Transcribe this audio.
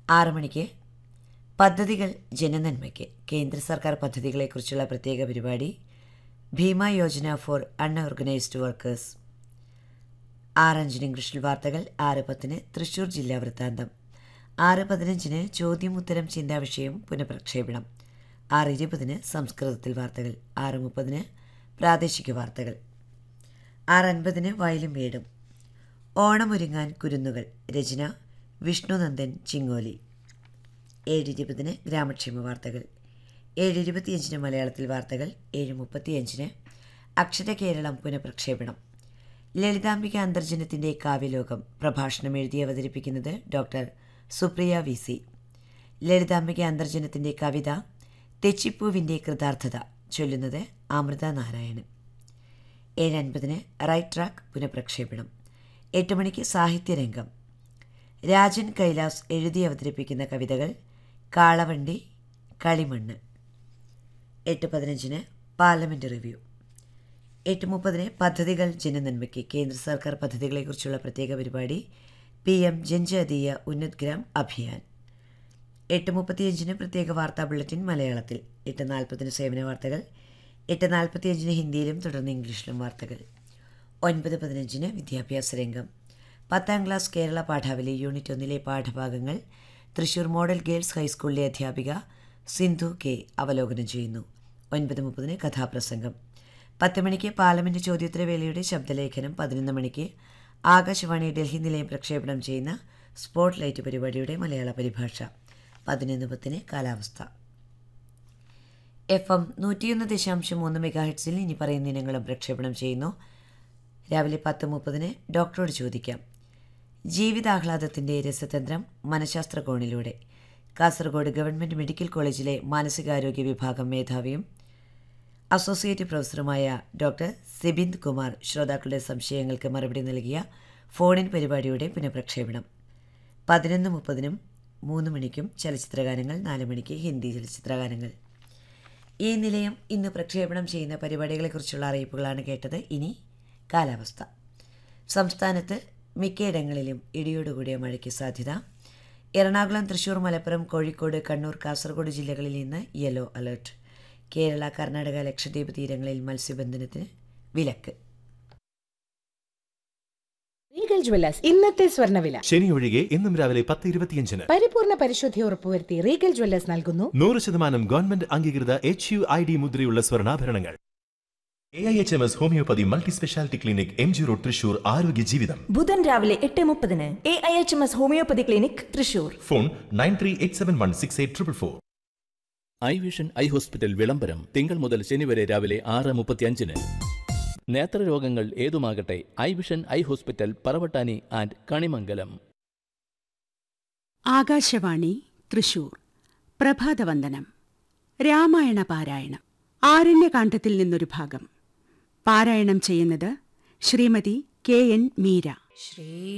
ആറ് മണിക്ക് പദ്ധതികൾ ജനനന്മയ്ക്ക് കേന്ദ്ര സർക്കാർ പദ്ധതികളെക്കുറിച്ചുള്ള പ്രത്യേക പരിപാടി Bima Yojana for unorganised workers ആറ് അഞ്ചിന് ഇംഗ്ലീഷിൽ വാർത്തകൾ ആറ് പത്തിന് തൃശൂർ ജില്ലാ വൃത്താന്തം ആറ് പതിനഞ്ചിന് ചോദ്യം ഉത്തരം ചിന്താവിഷയം പുനഃപ്രക്ഷേപണം ആറ് ഇരുപതിന് സംസ്കൃതത്തിൽ വാർത്തകൾ ആറ് മുപ്പതിന് പ്രാദേശിക വാർത്തകൾ ആറ് അൻപതിന് വയലും വീടും ഓണമൊരുങ്ങാൻ കുരുന്നുകൾ രചന വിഷ്ണുനന്ദൻ ചിങ്ങോലി ഏഴ് ഇരുപതിന് ഗ്രാമക്ഷേമ വാർത്തകൾ ഏഴ് ഇരുപത്തിയഞ്ചിന് മലയാളത്തിൽ വാർത്തകൾ ഏഴ് മുപ്പത്തിയഞ്ചിന് അക്ഷര കേരളം പുനഃപ്രക്ഷേപണം ലളിതാംബിക അന്തർജനത്തിൻ്റെ കാവ്യലോകം പ്രഭാഷണം എഴുതി അവതരിപ്പിക്കുന്നത് doctor Supriya V C Lalithambika അന്തർജനത്തിൻ്റെ കവിത തെച്ചിപ്പൂവിൻ്റെ കൃതാർത്ഥത ചൊല്ലുന്നത് അമൃത നാരായണൻ ഏഴ് അൻപതിന് റൈറ്റ് ട്രാക്ക് പുനഃപ്രക്ഷേപണം എട്ട് മണിക്ക് സാഹിത്യരംഗം രാജൻ കൈലാസ് എഴുതി അവതരിപ്പിക്കുന്ന കവിതകൾ കാളവണ്ടി കളിമണ്ണ് എട്ട് പതിനഞ്ചിന് പാർലമെൻറ്റ് റിവ്യൂ എട്ട് മുപ്പതിന് പദ്ധതികൾ ജനനന്മയ്ക്ക് കേന്ദ്ര സർക്കാർ പദ്ധതികളെക്കുറിച്ചുള്ള പ്രത്യേക പരിപാടി പി എം ജൻജാതീയ ഉന്നത്ഗ്രാം അഭിയാൻ എട്ട് മുപ്പത്തിയഞ്ചിന് പ്രത്യേക വാർത്താ ബുള്ളറ്റിൻ മലയാളത്തിൽ എട്ട് നാൽപ്പതിന് സേവന വാർത്തകൾ എട്ട് നാൽപ്പത്തിയഞ്ചിന് ഹിന്ദിയിലും തുടർന്ന് ഇംഗ്ലീഷിലും വാർത്തകൾ ഒൻപത് പതിനഞ്ചിന് വിദ്യാഭ്യാസ രംഗം പത്താം ക്ലാസ് കേരള പാഠാവലി യൂണിറ്റ് ഒന്നിലെ പാഠഭാഗങ്ങൾ തൃശൂർ മോഡൽ ഗേൾസ് ഹൈസ്കൂളിലെ അധ്യാപിക സിന്ധു കെ അവലോകനം ചെയ്യുന്നു ഒൻപത് മുപ്പതിന് കഥാപ്രസംഗം പത്ത് മണിക്ക് പാർലമെന്റ് ചോദ്യോത്തരവേളയുടെ ശബ്ദലേഖനം പതിനൊന്ന് മണിക്ക് ആകാശവാണി ഡൽഹി നിലയം പ്രക്ഷേപണം ചെയ്യുന്ന സ്പോട്ട് ലൈറ്റ് പരിപാടിയുടെ മലയാള പരിഭാഷ പതിനൊന്ന് പത്തിന് കാലാവസ്ഥ എഫ് എം നൂറ്റിയൊന്ന് ദശാംശം മൂന്ന് മെഗാ ഹെഡ്സിൽ ഇനി പറയുന്ന ഇനങ്ങളും പ്രക്ഷേപണം ചെയ്യുന്നു രാവിലെ പത്ത് മുപ്പതിന് ഡോക്ടറോട് ചോദിക്കാം ജീവിതാഹ്ലാദത്തിൻ്റെ രസതന്ത്രം മനഃശാസ്ത്ര കോണിലൂടെ കാസർഗോഡ് ഗവൺമെൻറ് മെഡിക്കൽ കോളേജിലെ മാനസികാരോഗ്യ വിഭാഗം മേധാവിയും അസോസിയേറ്റ് പ്രൊഫസറുമായ ഡോക്ടർ സിബിന്ദ് കുമാർ ശ്രോതാക്കളുടെ സംശയങ്ങൾക്ക് മറുപടി നൽകിയ ഫോണിൻ പരിപാടിയുടെ പുനഃപ്രക്ഷേപണം പതിനൊന്ന് മുപ്പതിനും മൂന്ന് മണിക്കും ചലച്ചിത്രഗാനങ്ങൾ നാല് മണിക്ക് ഹിന്ദി ചലച്ചിത്രഗാനങ്ങൾ ഈ നിലയം ഇന്ന് പ്രക്ഷേപണം ചെയ്യുന്ന പരിപാടികളെക്കുറിച്ചുള്ള അറിയിപ്പുകളാണ് കേട്ടത് ഇനി കാലാവസ്ഥ സംസ്ഥാനത്ത് മിക്കയിടങ്ങളിലും ഇടിയോടുകൂടിയ മഴയ്ക്ക് സാധ്യത എറണാകുളം തൃശൂർ മലപ്പുറം കോഴിക്കോട് കണ്ണൂർ കാസർഗോഡ് ജില്ലകളിൽ നിന്ന് യെല്ലോ അലർട്ട് കേരള കർണാടക ലക്ഷദ്വീപ് തീരങ്ങളിൽ മത്സ്യബന്ധനത്തിന് വിലക്ക് റീഗൽ ജ്വല്ലേഴ്സ് ഇന്നത്തെ സ്വർണ്ണവില ശനി ഒഴികെ ഇന്നും രാവിലെ പത്ത് ഇരുപത്തിയഞ്ചിന് പരിപൂർണ പരിശുദ്ധി ഉറപ്പുവരുത്തി റീഗൽ ജ്വല്ലേഴ്സ് നൽകുന്നു നൂറ് ശതമാനം ഗവൺമെന്റ് അംഗീകൃത എച്ച് യു ഐ ഡി മുദ്രയുള്ള സ്വർണ്ണാഭരണങ്ങൾ A I H M S homeopathy multi speciality clinic M G road Thrissur ആരോഗ്യ ജീവിതം ബുധൻ രാവിലെ എട്ട് മുപ്പതിന് A I H M S homeopathy clinic Thrissur phone nine three eight seven one six eight triple four eye vision eye hospital വിളംബരം തിങ്കൾ മുതൽ ശനി വരെ രാവിലെ ആറ് മുപ്പത്തിയഞ്ചിന് നേത്രരോഗങ്ങൾ ഏതുമാകട്ടെ eye vision eye hospital Paravattani and Kanimangalam Akashvani Thrissur പ്രഭാതവന്ദനം രാമായണ പാരായണം ആരണ്യകാന്ഡത്തിൽ നിന്നൊരു ഭാഗം പാരായണം ചെയ്യുന്നത് ശ്രീമതി കെ എൻ മീര ശ്രീ